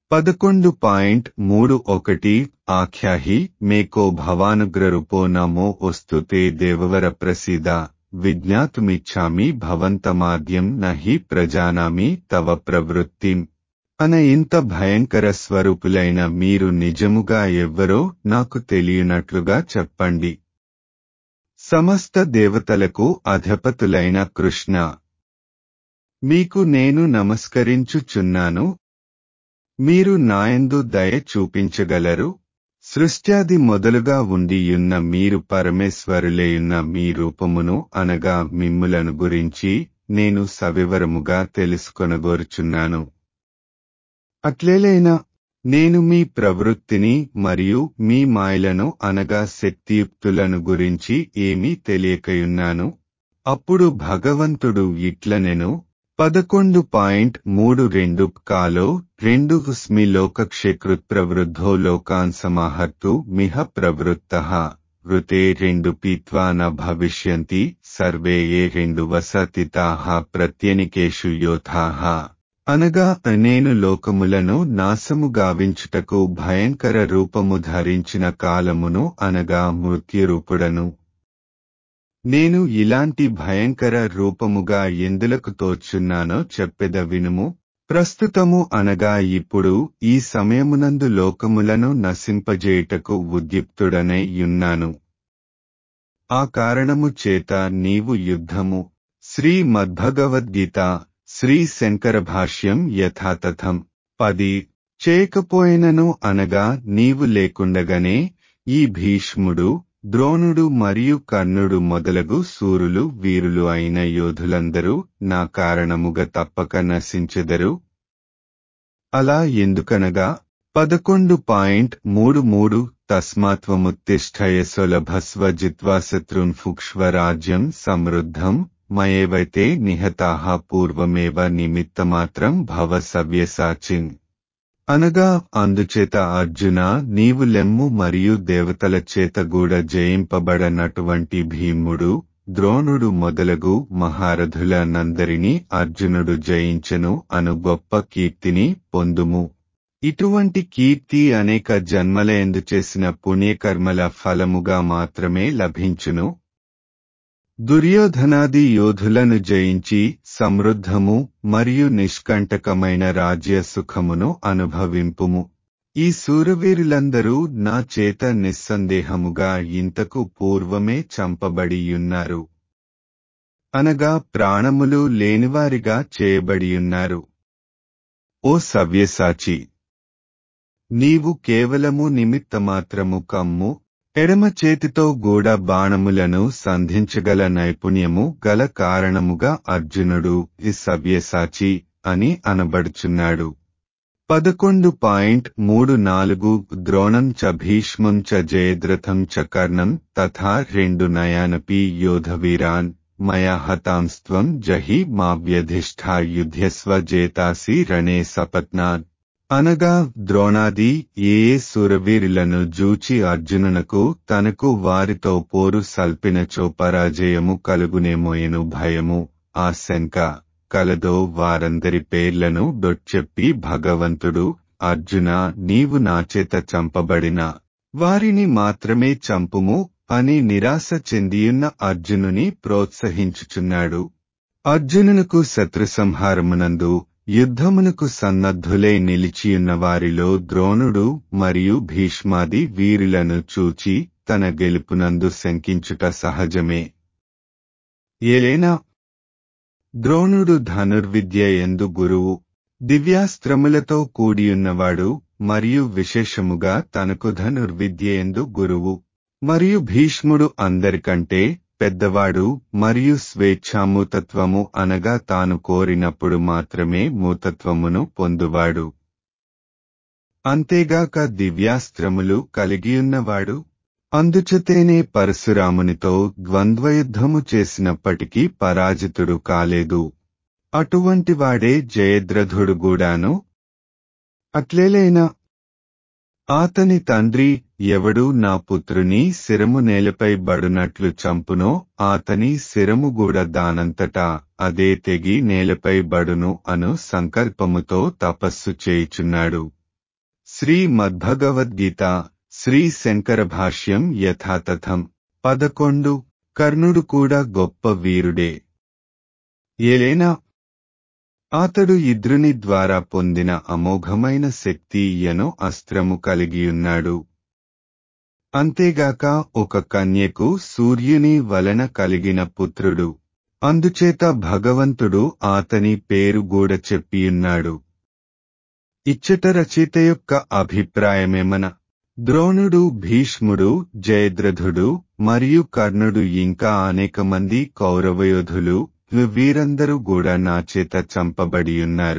పదకొండు పాయింట్ మూడు ఒకటి ఆఖ్యాహి మేకో భవానుగ్రరూపో నమో ఒస్తుతే దేవవర ప్రసీద విజ్ఞాతుమిచ్చామి భవంతమాద్యం నహి ప్రజానామి తవ ప్రవృత్తిం అన ఇంత భయంకర స్వరూపులైన మీరు నిజముగా ఎవ్వరో నాకు తెలియనట్లుగా చెప్పండి సమస్త దేవతలకు అధపతులైన కృష్ణ మీకు నేను నమస్కరించుచున్నాను మీరు నాయందు దయ చూపించగలరు సృష్ట్యాది మొదలుగా ఉండియున్న మీరు పరమేశ్వరులేయున్న మీ రూపమును అనగా మిమ్ములను గురించి నేను సవివరముగా తెలుసుకొనగోరుచున్నాను అట్లేలైనా నేను మీ ప్రవృత్తిని మరియు మీ మాయలను అనగా శక్తియుక్తులను గురించి ఏమీ తెలియకయున్నాను అప్పుడు భగవంతుడు ఇట్లనెను పదకొండు పాయింట్ మూడు రెండు కాలో రెండు స్మి లోకక్షేకృత్ ప్రవృద్ధో లోకాన్ సమాహర్తు మిహ ప్రవృత్త వృతే రెండు పీత్వా న భవిష్యంతి సర్వే ఏ రెండు వసతితాహ ప్రత్యనికేషు యోధాహ అనగా నేను లోకములను నాశము గావించుటకు భయంకర రూపము ధరించిన కాలమును అనగా మృత్యురూపుడను నేను ఇలాంటి భయంకర రూపముగా ఎందులకు తోచున్నానో చెప్పెద వినుము ప్రస్తుతము అనగా ఇప్పుడు ఈ సమయమునందు లోకములను నశింపజేయుటకు ఉద్యుక్తుడనై యున్నాను ఆ కారణము చేత నీవు యుద్ధము శ్రీ మద్భగవద్గీత శ్రీ శంకర భాష్యం యథాతథం పది చేయకపోయినను అనగా నీవు లేకుండగానే ఈ భీష్ముడు ద్రోణుడు మరియు కర్ణుడు మొదలగు సూరులు వీరులు అయిన యోధులందరూ నా కారణముగా తప్పక నశించెదరు అలా ఎందుకనగా పదకొండు పాయింట్ మూడు మూడు తస్మాత్వముత్తిష్టయ సులభస్వ జిత్వా శత్రున్ ఫుక్ష్వరాజ్యం సమృద్ధం మయేవైతే నిహతాహ పూర్వమేవ నిమిత్తమాత్రం భవ సవ్యసాచిన్ అనగా అందుచేత అర్జున నీవు లెమ్ము మరియు దేవతల చేత కూడా జయింపబడనటువంటి భీముడు ద్రోణుడు మొదలగు మహారథులనందరినీ అర్జునుడు జయించెను అను గొప్ప కీర్తిని పొందుము ఇటువంటి కీర్తి అనేక జన్మలయందు చేసిన పుణ్యకర్మల ఫలముగా మాత్రమే లభించును దుర్యోధనాది యోధులను జయించి సమృద్ధము మరియు నిష్కంటకమైన రాజ్య సుఖమును అనుభవింపుము ఈ సూరవీరులందరూ నా చేత నిస్సందేహముగా ఇంతకు పూర్వమే చంపబడియున్నారు అనగా ప్రాణములు లేనివారిగా చేయబడియున్నారు ఓ సవ్యసాచి నీవు కేవలము నిమిత్తమాత్రము కమ్ము ఎడమ చేతితో గూడ బాణములను సంధించగల నైపుణ్యము గల కారణముగా అర్జునుడు ఈ సవ్యసాచి అని అనబడుచున్నాడు పదకొండు పాయింట్ మూడు నాలుగు ద్రోణం చ భీష్మం చ జయద్రథం చ కర్ణం తథా రెండు నయానపి యోధవీరాన్ మయా హతాంస్త్వం జహి మా వ్యధిష్ఠా యుధ్యస్వ జేతాసి రణే సపత్నాన్ అనగా ద్రోణాది ఏ ఏ సురవీరులను జూచి అర్జునునకు తనకు వారితో పోరు సల్పినచో పరాజయము కలుగునేమోయను భయము ఆ శంక కలదో వారందరి పేర్లను డొచ్చెప్పి భగవంతుడు అర్జున నీవు నాచేత చంపబడిన వారిని మాత్రమే చంపుము అని నిరాశ చెందియున్న అర్జునుని ప్రోత్సహించుచున్నాడు అర్జునునకు శత్రు సంహారమునందు యుద్ధమునకు సన్నద్ధులై నిలిచియున్న వారిలో ద్రోణుడు మరియు భీష్మాది వీరులను చూచి తన గెలుపునందు శంకించుట సహజమే ఏలైనా ద్రోణుడు ధనుర్విద్య ఎందు గురువు దివ్యాస్త్రములతో కూడియున్నవాడు మరియు విశేషముగా తనకు ధనుర్విద్య ఎందు గురువు మరియు భీష్ముడు అందరికంటే పెద్దవాడు మరియు స్వేచ్ఛామూతత్వము అనగా తాను కోరినప్పుడు మాత్రమే మూతత్వమును పొందువాడు అంతేగాక దివ్యాస్త్రములు కలిగియున్నవాడు అందుచతేనే పరశురామునితో ద్వంద్వయుద్ధము చేసినప్పటికీ పరాజితుడు కాలేదు అటువంటి వాడే జయద్రథుడు గూడాను అట్లేలైనా ఆతని తండ్రి ఎవడు నా పుత్రుని శిరము నేలపై బడునట్లు చంపునో ఆతని శిరము కూడా దానంతటా అదే తెగి నేలపై బడును అను సంకల్పముతో తపస్సు చేయుచున్నాడు శ్రీ మద్భగవద్గీత శ్రీ శంకర భాష్యం యథాతథం పదకొండు కర్ణుడు కూడా గొప్ప వీరుడే ఏలైనా అతడు ఇద్రుని ద్వారా పొందిన అమోఘమైన శక్తి యను అస్త్రము కలిగియున్నాడు అంతేగాక ఒక కన్యకు సూర్యుని వలన కలిగిన పుత్రుడు అందుచేత భగవంతుడు ఆతని పేరు గూడ చెప్పియున్నాడు ఇచ్చట రచయిత యొక్క అభిప్రాయమేమన ద్రోణుడు భీష్ముడు జయద్రథుడు మరియు కర్ణుడు ఇంకా అనేక మంది కౌరవయోధులు వీరందరూ కూడా నా చేత చంపబడియున్నారు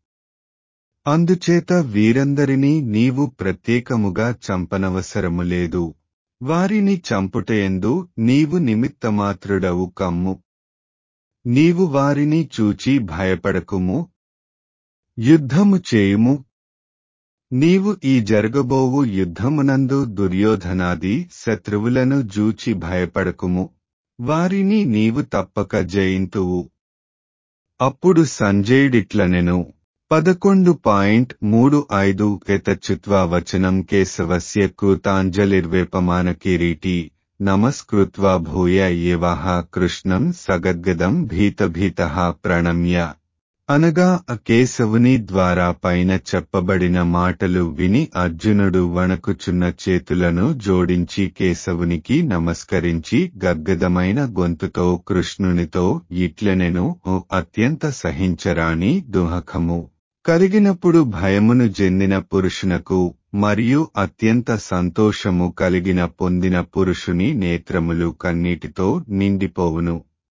అందుచేత వీరందరినీ నీవు ప్రత్యేకముగా చంపనవసరము లేదు వారిని చంపుటయందు నీవు నిమిత్తమాత్రుడవు కమ్ము నీవు వారిని చూచి భయపడకుము యుద్ధము చేయుము నీవు ఈ జరగబోవు యుద్ధమునందు దుర్యోధనాది శత్రువులను జూచి భయపడకుము వారిని నీవు తప్పక జయింతువు అప్పుడు సంజయుడిట్లనెను పదకొండు పాయింట్ మూడు ఐదు ఎతచ్చుత్వా వచనం కేశవస్య కృతాంజలిర్వేపమాన కిరీటి నమస్కృత్వా భూయ ఏవాహ కృష్ణం సగద్గదం భీతభీత ప్రణమ్య అనగా కేశవుని ద్వారా పైన చెప్పబడిన మాటలు విని అర్జునుడు వణకుచున్న చేతులను జోడించి కేశవునికి నమస్కరించి గద్గదమైన గొంతుతో కృష్ణునితో ఇట్లనెను ఓ అత్యంత సహించరాని దుహకము కలిగినప్పుడు భయమును చెందిన పురుషునకు మరియు అత్యంత సంతోషము కలిగిన పొందిన పురుషుని నేత్రములు కన్నీటితో నిండిపోవును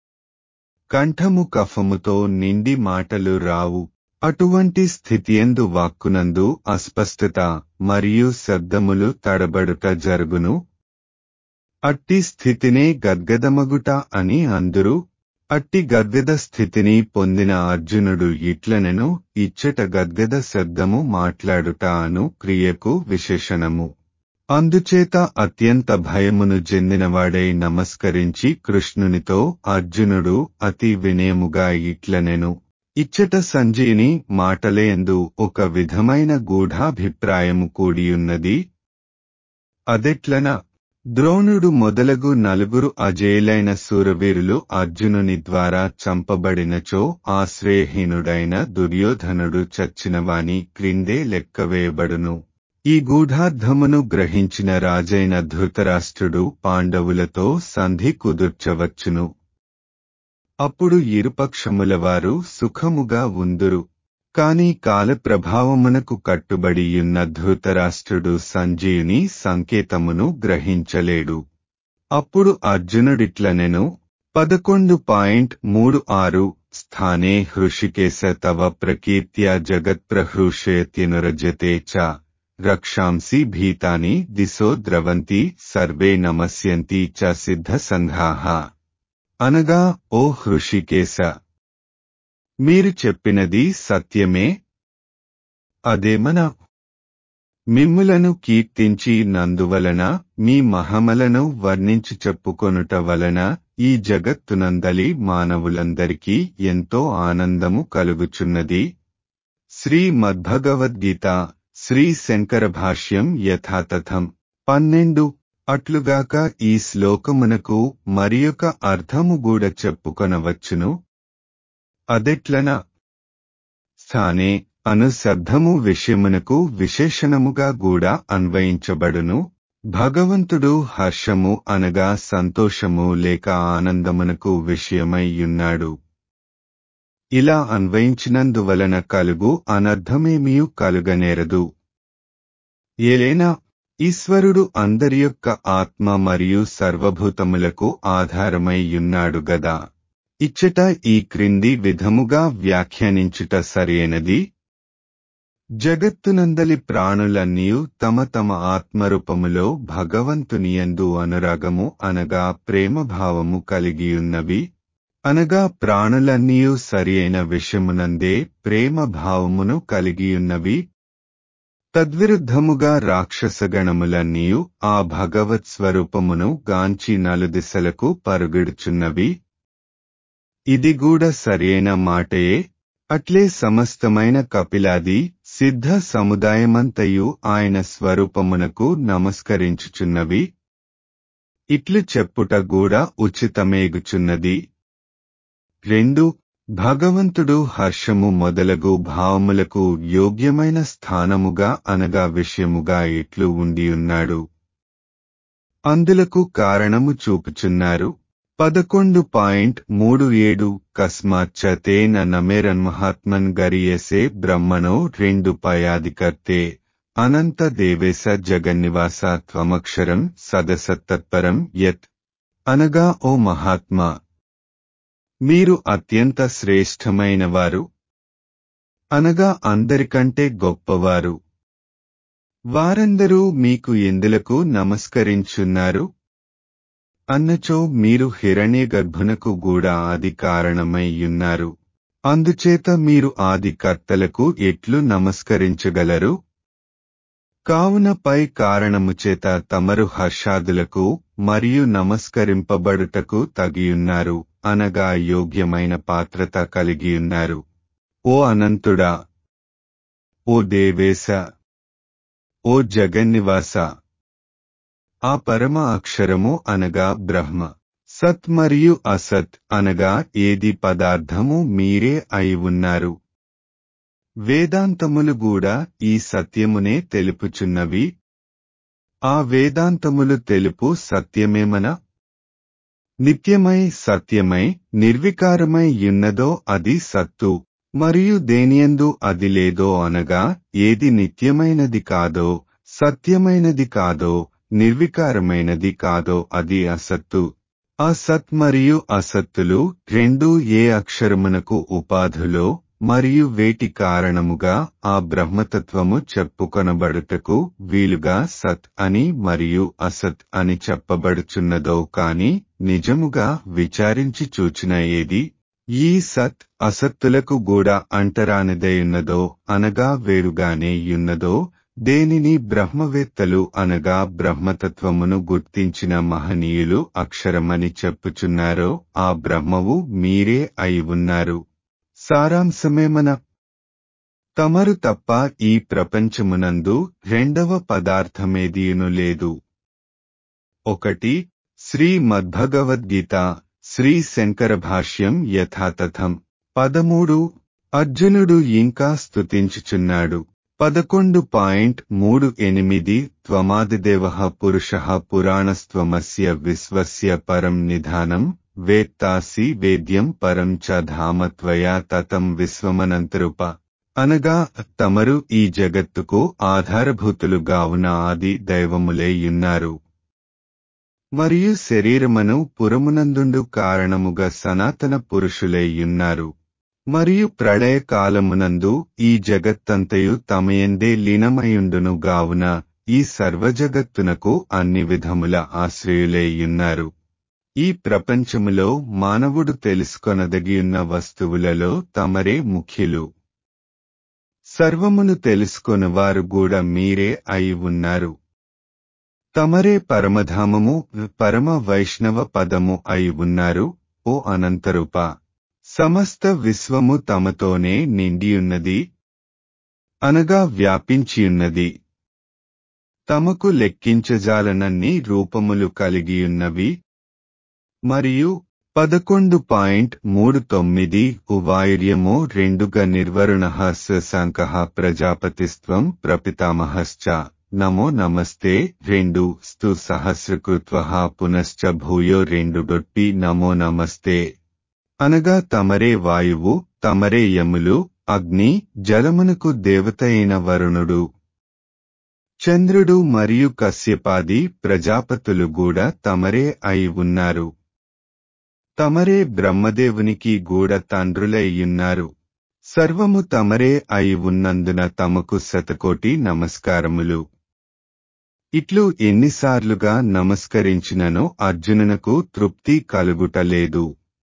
కంఠము కఫముతో నిండి మాటలు రావు అటువంటి స్థితియందు వాక్కునందు అస్పష్టత మరియు శబ్దములు తడబడుట జరుగును అట్టి స్థితినే గద్గదమగుట అని అందురు అట్టి గద్గద స్థితిని పొందిన అర్జునుడు ఇట్లనెను ఇచ్చట గద్గద శబ్దము మాట్లాడుట అను క్రియకు విశేషణము అందుచేత అత్యంత భయమును చెందినవాడై నమస్కరించి కృష్ణునితో అర్జునుడు అతి వినయముగా ఇట్లనెను ఇచ్చట సంజయుని మాటలేందు ఒక విధమైన గూఢాభిప్రాయము కూడియున్నది అదెట్లన ద్రోణుడు మొదలగు నలుగురు అజేయులైన సూరవీరులు అర్జునుని ద్వారా చంపబడినచో ఆశ్రయహీనుడైన దుర్యోధనుడు చచ్చినవాని క్రిందే లెక్కవేయబడును ఈ గూఢార్థమును గ్రహించిన రాజైన ధృతరాష్ట్రుడు పాండవులతో సంధి కుదుర్చవచ్చును అప్పుడు ఇరుపక్షముల వారు సుఖముగా ఉందురు కాని కాలప్రభావమునకు కట్టుబడియున్న ధృతరాష్ట్రుడు సంజయుని సంకేతమును గ్రహించలేడు అప్పుడు అర్జునుడిట్లనెను పదకొండు పాయింట్ మూడు ఆరు స్థానే హృషికేశ తవ ప్రకీర్త్యా జగత్ప్రహృషయత్యనురజతే చ రక్షాంసి భీతాని దిశో ద్రవంతి సర్వే నమస్యంతి చ సిద్ధసంఘాః అనగా ఓ హృషికేశ మీరు చెప్పినది సత్యమే అదేమన మిమ్ములను కీర్తించి నందువలన మీ మహమలను వర్ణించి చెప్పుకొనుట వలన ఈ జగత్తునందలి మానవులందరికీ ఎంతో ఆనందము కలుగుచున్నది శ్రీ మద్భగవద్గీత శ్రీ శంకర భాష్యం యథాతథం పన్నెండు అట్లుగాక ఈ శ్లోకమునకు మరియొక అర్థము గూడ చెప్పుకొనవచ్చును అదెట్లన స్థానే అను శబ్దము విషయమునకు విశేషణముగా కూడా అన్వయించబడును భగవంతుడు హర్షము అనగా సంతోషము లేక ఆనందమునకు విషయమై ఉన్నాడు ఇలా అన్వయించినందువలన కలుగు అనర్థమేమియు కలుగనేరదు ఏలైనా ఈశ్వరుడు అందరి యొక్క ఆత్మ మరియు సర్వభూతములకు ఆధారమై ఉన్నాడు గదా ఇచ్చట ఈ క్రింది విధముగా వ్యాఖ్యానించుట సరైనది జగత్తునందలి ప్రాణులన్నీయు తమ తమ ఆత్మరూపములో భగవంతునియందు అనురాగము అనగా ప్రేమభావము కలిగియున్నవి అనగా ప్రాణులన్నీయు సరియైన విషమునందే ప్రేమ భావమును కలిగియున్నవి తద్విరుద్ధముగా రాక్షసగణములన్నీయు ఆ భగవత్ స్వరూపమును గాంచి నలుదిశలకు పరుగెడుచున్నవి ఇది గూడ సరియైన మాటయే అట్లే సమస్తమైన కపిలాది సిద్ధ సముదాయమంతయు ఆయన స్వరూపమునకు నమస్కరించుచున్నవి ఇట్లు చెప్పుట కూడా ఉచితమేగుచున్నది రెండు భగవంతుడు హర్షము మొదలగు భావములకు యోగ్యమైన స్థానముగా అనగా విషయముగా ఎట్లు ఉండియున్నాడు అందులకు కారణము చూపుచున్నారు పదకొండు పాయింట్ మూడు ఏడు కస్మాచ్చతేన నమేరన్మహాత్మన్ గరియసే బ్రహ్మణో రెండు పయాధికర్తే అనంత దేవేశ జగన్నివాస త్వమక్షరం సదసత్తత్పరం యత్ అనగా ఓ మహాత్మా మీరు అత్యంత శ్రేష్టమైనవారు అనగా అందరికంటే గొప్పవారు వారందరూ మీకు ఎందులకు నమస్కరించున్నారు అన్నచో మీరు హిరణ్య గర్భునకు కూడా ఆది కారణమైయున్నారు అందుచేత మీరు ఆది కర్తలకు ఎట్లు నమస్కరించగలరు కావున పై కారణము చేత తమరు హర్షాదులకు మరియు నమస్కరింపబడుటకు తగియున్నారు అనగా యోగ్యమైన పాత్రత కలిగియున్నారు ఓ అనంతుడా ఓ దేవేశ ఓ జగన్నివాస ఆ పరమ అక్షరము అనగా బ్రహ్మ సత్ మరియు అసత్ అనగా ఏది పదార్థము మీరే అయి ఉన్నారు వేదాంతములు కూడా ఈ సత్యమునే తెలుపుచున్నవి ఆ వేదాంతములు తెలుపు సత్యమేమన నిత్యమై సత్యమై నిర్వికారమై యున్నదో అది సత్తు మరియు దేనియందు అది లేదో అనగా ఏది నిత్యమైనది కాదో సత్యమైనది కాదో నిర్వికారమైనది కాదో అది అసత్తు అసత్ మరియు అసత్తులు రెండూ ఏ అక్షరమునకు ఉపాధులో మరియు వేటి కారణముగా ఆ బ్రహ్మతత్వము చెప్పుకొనబడుటకు వీలుగా సత్ అని మరియు అసత్ అని చెప్పబడుచున్నదో కాని నిజముగా విచారించి చూచిన ఏది ఈ సత్ అసత్తులకు కూడా అంటరానిదయున్నదో అనగా వేరుగానే యున్నదో దేనిని బ్రహ్మవేత్తలు అనగా బ్రహ్మతత్వమును గుర్తించిన మహనీయులు అక్షరమని చెప్పుచున్నారో ఆ బ్రహ్మవు మీరే అయి ఉన్నారు సారాంశమేమన తమరు తప్ప ఈ ప్రపంచమునందు రెండవ పదార్థమేదీయును లేదు ఒకటి శ్రీ మద్భగవద్గీత శ్రీ శంకర భాష్యం యథాతథం పదమూడు అర్జునుడు ఇంకా స్తుతించుచున్నాడు పదకొండు పాయింట్ మూడు ఎనిమిది త్వమాదిదేవ పురుష పురాణస్త్వమస్య విశ్వస్య పరం నిధానం వేత్తాసి వేద్యం పరం చ ధామత్వయా తతం విశ్వమనంతరూప అనగా తమరు ఈ జగత్తుకు ఆధారభూతులుగా ఉన్న ఆది దైవములేయున్నారు మరియు శరీరమును పురమునందుండు కారణముగా సనాతన పురుషులేయున్నారు మరియు ప్రళయ కాలమునందు ఈ జగత్తంతయు తమయందే లీనమయుండును గావున ఈ సర్వజగత్తునకు అన్ని విధముల ఆశ్రయులేయున్నారు ఈ ప్రపంచములో మానవుడు తెలుసుకొనదగియున్న వస్తువులలో తమరే ముఖ్యులు సర్వమును తెలుసుకొనువారు కూడా మీరే అయి ఉన్నారు తమరే పరమధామము పరమ వైష్ణవ పదము అయి ఉన్నారు ఓ అనంతరూప సమస్త విశ్వము తమతోనే నిండియున్నది అనగా వ్యాపించియున్నది తమకు లెక్కించజాలనన్ని రూపములు కలిగియున్నవి మరియు పదకొండు పాయింట్ మూడు తొమ్మిది ఉవాయుర్యము రెండుగా నిర్వరుణ శశాంక ప్రజాపతిస్త్వం ప్రపితామహశ్చ నమో నమస్తే రెండు స్తు సహస్రకృత్వ పునశ్చ భూయో రెండు డొట్టి నమో నమస్తే అనగా తమరే వాయువు తమరే యములు అగ్ని జలమునకు దేవత అయిన వరుణుడు చంద్రుడు మరియు కశ్యపాది ప్రజాపతులు కూడా తమరే అయి ఉన్నారు తమరే బ్రహ్మదేవునికి గూడ తండ్రులయ్యున్నారు సర్వము తమరే అయి ఉన్నందున తమకు శతకోటి నమస్కారములు ఇట్లు ఎన్నిసార్లుగా నమస్కరించినను అర్జునునకు తృప్తి కలుగుటలేదు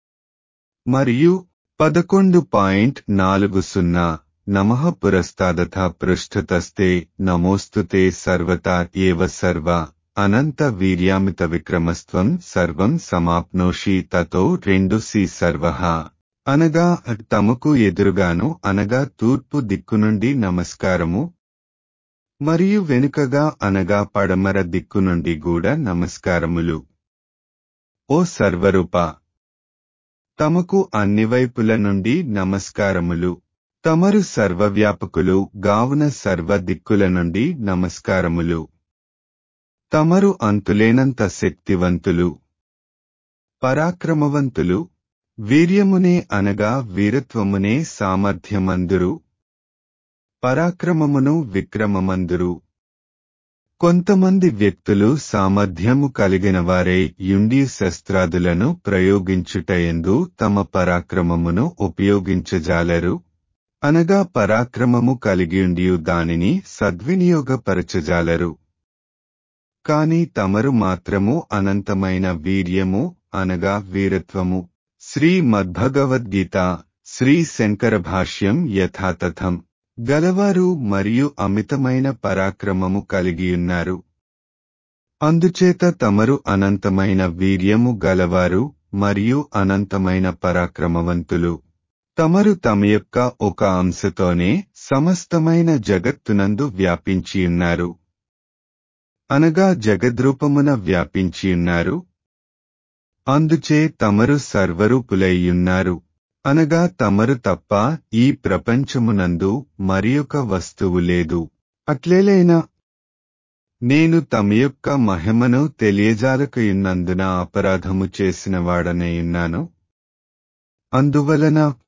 మరియు పదకొండు పాయింట్ నాలుగు సున్నా నమః పురస్తాదథ పృష్ఠతస్తే నమోస్తుతే సర్వతా ఏవ సర్వ అనంత వీర్యామిత విక్రమస్త్వం సర్వం సమాప్నోషి తతో రెండు సి సర్వ అనగా తమకు ఎదురుగాను అనగా తూర్పు దిక్కు నుండి నమస్కారము మరియు వెనుకగా అనగా పడమర దిక్కు నుండి కూడా నమస్కారములు ఓ సర్వరూప తమకు అన్ని వైపుల నుండి నమస్కారములు తమరు సర్వవ్యాపకులు గావున సర్వ దిక్కుల నుండి నమస్కారములు తమరు అంతులేనంత శక్తివంతులు పరాక్రమవంతులు వీర్యమునే అనగా వీరత్వమునే సామర్థ్యమందురు పరాక్రమమును విక్రమమందురు కొంతమంది వ్యక్తులు సామర్థ్యము కలిగిన వారే యుండి శస్త్రాదులను ప్రయోగించుటయందు తమ పరాక్రమమును ఉపయోగించజాలరు అనగా పరాక్రమము కలిగియుండియు దానిని సద్వినియోగపరచజాలరు కాని తమరు మాత్రము అనంతమైన వీర్యము అనగా వీరత్వము శ్రీ మద్భగవద్గీత శ్రీ శంకర భాష్యం యథాతథం గలవారు మరియు అమితమైన పరాక్రమము కలిగియున్నారు అందుచేత తమరు అనంతమైన వీర్యము గలవారు మరియు అనంతమైన పరాక్రమవంతులు తమరు తమ యొక్క ఒక అంశతోనే సమస్తమైన జగత్తునందు వ్యాపించియున్నారు అనగా జగద్రూపమున వ్యాపించియున్నారు అందుచే తమరు సర్వరూపులైయున్నారు అనగా తమరు తప్ప ఈ ప్రపంచమునందు మరియొక వస్తువు లేదు అట్లేలైనా నేను తమ యొక్క మహిమను తెలియజాలకయున్నందున అపరాధము చేసిన వాడనయున్నాను అందువలన